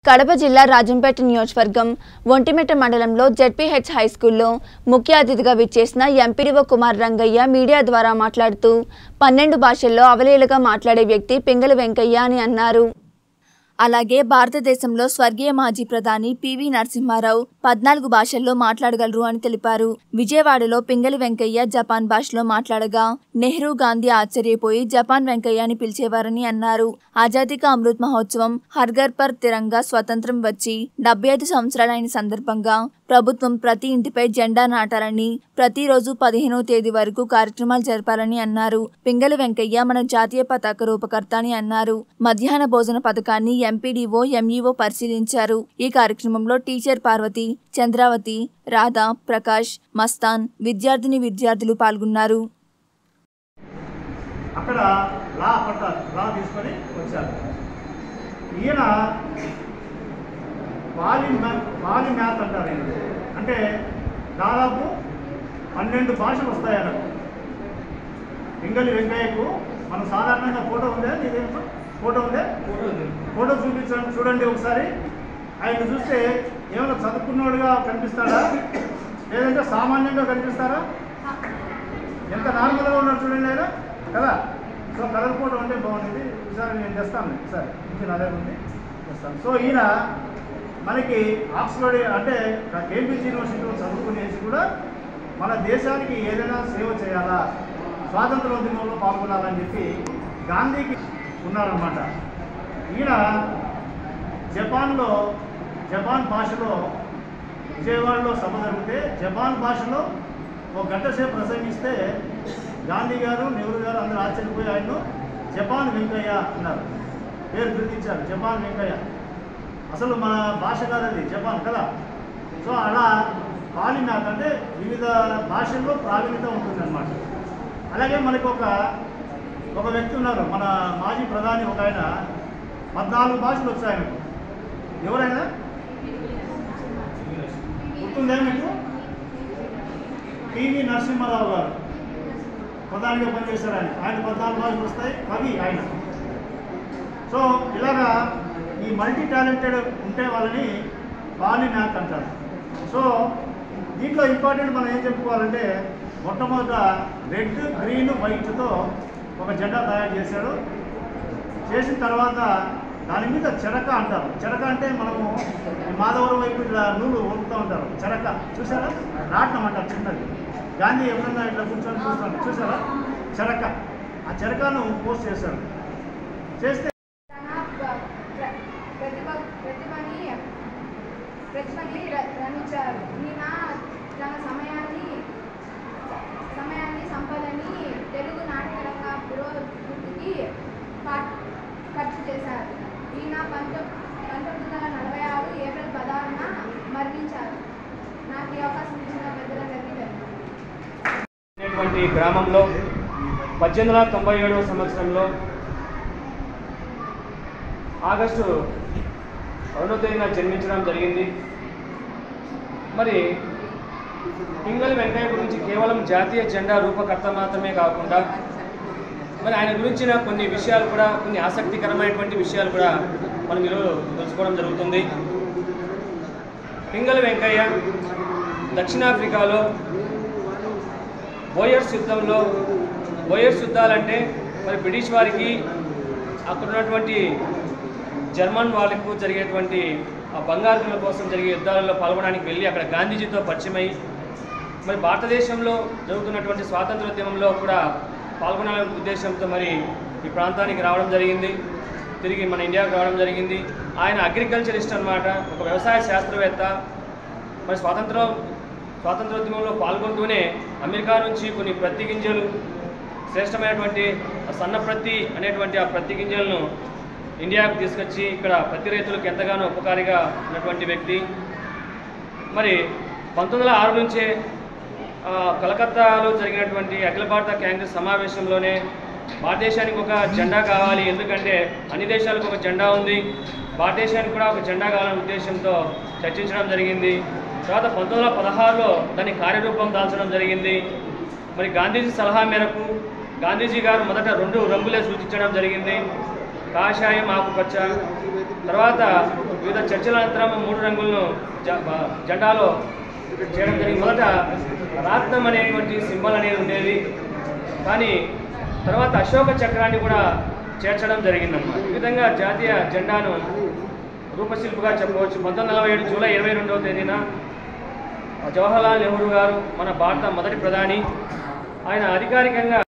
కడప జిల్లా రాజంపేట నియోజకవర్గం ఒంటిమిట్ట మండలంలో జెడ్పీహెచ్ హై స్కూల్లో ముఖ్య అతిథిగా విచ్చేసిన ఎంపీడీఓ కుమార్ రంగయ్య మీడియా ద్వారా మాట్లాడుతూ పన్నెండు భాషల్లో అవలీలగా మాట్లాడే వ్యక్తి పింగళి వెంకయ్య అని అన్నారు అలాగే భారతదేశంలో స్వర్గీయ మాజీ ప్రధాని పివి నరసింహారావు పద్నాలుగు భాషల్లో మాట్లాడగలరు అని తెలిపారు విజయవాడలో పింగళి వెంకయ్య జపాన్ భాషలో మాట్లాడగా నెహ్రూ గాంధీ ఆశ్చర్యపోయి జపాన్ వెంకయ్య అని పిలిచేవారని అన్నారు ఆజాదీ కా అమృత్ మహోత్సవం హర్ఘర్ పర్ తిరంగా స్వతంత్రం వచ్చి డెబ్బై ఐదు సంవత్సరాలైన సందర్భంగా ప్రభుత్వం ప్రతి ఇంటిపై జెండా నాటాలని ప్రతిరోజు పదిహేనవ తేదీ వరకు కార్యక్రమాలు జరపాలని అన్నారు పింగళి వెంకయ్య మన జాతీయ పతాక రూపకర్త అని అన్నారు మధ్యాహ్న భోజన పథకాన్ని ఎంపీడీఓ ఎంఈఓ పరిశీలించారు ఈ కార్యక్రమంలో టీచర్ పార్వతి చంద్రావతి రాధ ప్రకాష్ మస్తాన్ విద్యార్థిని విద్యార్థులు పాల్గొన్నారు అక్కడ లా పట్టారు లా తీసుకొని వచ్చారు ఈయన పాలి పాలి మ్యాథ్ అంటారు ఈయన అంటే దాదాపు పన్నెండు భాషలు వస్తాయి ఆయనకు పింగళి వెంకయ్యకు మనం సాధారణంగా ఫోటో ఉందే నీదేమో ఫోటో ఉందే ఫోటో చూపించండి చూడండి ఒకసారి ఆయన చూస్తే ఏమైనా చదువుకున్నవాడుగా కనిపిస్తాడా లేదంటే సామాన్యంగా కనిపిస్తారా ఎంత నార్మల్గా ఉన్నాడు చూడండి ఆయన కదా సో కలర్ ఫోటో ఉంటే బాగుంటుంది ఈసారి నేను తెస్తాను ఈసారి ఇది నా దగ్గర ఉంది తెస్తాను సో ఈయన మనకి ఆక్స్ఫర్డ్ అంటే కేంబ్రిడ్జ్ యూనివర్సిటీలో చదువుకునేసి కూడా మన దేశానికి ఏదైనా సేవ చేయాలా స్వాతంత్ర ఉద్యమంలో పాల్గొనాలని చెప్పి గాంధీకి ఉన్నారన్నమాట ఈయన జపాన్లో జపాన్ భాషలో విజయవాడలో సభ జరిగితే జపాన్ భాషలో ఒక గంట సేపు ప్రసంగిస్తే గాంధీ గారు నెహ్రూ గారు అందరూ ఆశ్చర్యపోయి ఆయన్ను జపాన్ వెంకయ్య అన్నారు పేరు గుర్తించారు జపాన్ వెంకయ్య అసలు మన భాష కాదు అది జపాన్ కదా సో అలా పాలినాథ్ అంటే వివిధ భాషల్లో ప్రావీణ్యత ఉంటుందన్నమాట అలాగే మనకు ఒక ఒక వ్యక్తి ఉన్నారు మన మాజీ ప్రధాని ఒక ఆయన పద్నాలుగు భాషలు వచ్చాయి ఆయనకు ఎవరైనా గుర్తుందే మీకు పివి నరసింహారావు గారు ప్రధానిగా పనిచేశారు ఆయన ఆయన పద్నాలుగు భాషలు వస్తాయి కవి ఆయన సో ఇలాగా ఈ మల్టీ టాలెంటెడ్ ఉంటే వాళ్ళని పాలినాక్ అంటారు సో దీంట్లో ఇంపార్టెంట్ మనం ఏం చెప్పుకోవాలంటే మొట్టమొదట రెడ్ గ్రీన్ వైట్తో ఒక జెండా తయారు చేశాడు చేసిన తర్వాత దాని మీద చెరక అంటారు చెరక అంటే మనము ఈ మాధవరం వైపు ఇట్లా నూలు వంపుతూ ఉంటారు చెరక చూసారా రాట్నం అంటారు చిన్నది గాంధీ ఎవరన్నా ఇట్లా కూర్చొని చూస్తాను చూసారా చెరక ఆ చెరకను పోస్ట్ చేశారు చేస్తే తన ప్ర- ప్ర- ప్రతిభ ప్రతిభని ప్రతిభని ర- రమించారు ఈయన తన సమయాన్ని సమయాన్ని సంపదని తెలుగు నాట్యరంగ పురోభివృద్ధికి ఖ- ఖర్చు చేశారు ఈయన పంతొ పంతొమ్మిది వందల నలభై ఆరు ఏప్రిల్ పదహారున మరణించారు నాకు ఈ అవకాశం ఇచ్చిన పెద్దలందరికీ ధన్యవాదాలు అనేటువంటి గ్రామంలో పద్దెనిమిది వందల తొంభై ఏడవ సంవత్సరంలో ఆగస్టు రెండో తేదీన జన్మించడం జరిగింది మరి పింగళి వెంకయ్య గురించి కేవలం జాతీయ జెండా రూపకర్త మాత్రమే కాకుండా మరి ఆయన గురించిన కొన్ని విషయాలు కూడా కొన్ని ఆసక్తికరమైనటువంటి విషయాలు కూడా మనం ఈరోజు తెలుసుకోవడం జరుగుతుంది పింగళి వెంకయ్య దక్షిణాఫ్రికాలో బోయర్స్ యుద్ధంలో బోయర్స్ యుద్ధాలంటే మరి బ్రిటిష్ వారికి అక్కడ ఉన్నటువంటి జర్మన్ వాళ్ళకు జరిగేటువంటి ఆ బంగారుల కోసం జరిగే యుద్ధాలలో పాల్గొనడానికి వెళ్ళి అక్కడ గాంధీజీతో పరిచయమై మరి భారతదేశంలో జరుగుతున్నటువంటి స్వాతంత్రోద్యమంలో కూడా పాల్గొనాలనే ఉద్దేశంతో మరి ఈ ప్రాంతానికి రావడం జరిగింది తిరిగి మన ఇండియాకు రావడం జరిగింది ఆయన అగ్రికల్చరిస్ట్ అన్నమాట ఒక వ్యవసాయ శాస్త్రవేత్త మరి స్వాతంత్రం స్వాతంత్రోద్యమంలో పాల్గొంటూనే అమెరికా నుంచి కొన్ని ప్రత్తి గింజలు శ్రేష్టమైనటువంటి సన్న ప్రత్తి అనేటువంటి ఆ ప్రత్తి గింజలను ఇండియాకు తీసుకొచ్చి ఇక్కడ ప్రతి రైతులకు ఎంతగానో ఉపకారిగా ఉన్నటువంటి వ్యక్తి మరి పంతొమ్మిది వందల ఆరు నుంచే ఆ, కలకత్తాలో జరిగినటువంటి అఖిల భారత కాంగ్రెస్ సమావేశంలోనే భారతదేశానికి ఒక జెండా కావాలి ఎందుకంటే అన్ని దేశాలకు ఒక జెండా ఉంది భారతదేశానికి కూడా ఒక జెండా కావాలనే ఉద్దేశంతో చర్చించడం జరిగింది తర్వాత పంతొమ్మిది వందల పదహారులో దాని కార్యరూపం దాల్చడం జరిగింది మరి గాంధీజీ సలహా మేరకు గాంధీజీ గారు మొదట రెండు రంగులే సూచించడం జరిగింది కాషాయం ఆకుపచ్చ తర్వాత వివిధ చర్చల అనంతరం మూడు రంగులను జ- బ- జెండాలో చేయడం జరిగింది మొదట రాత్నం అనేటువంటి సింబల్ అనేది ఉండేది కానీ తర్వాత అశోక చక్రాన్ని కూడా చేర్చడం జరిగిందన్నమాట ఈ విధంగా జాతీయ జెండాను రూపశిల్పిగా చెప్పవచ్చు పంతొమ్మిది నలభై ఏడు జూలై ఇరవై రెండవ తేదీన జవహర్లాల్ నెహ్రూ గారు మన భారత మొదటి ప్రధాని ఆయన అధికారికంగా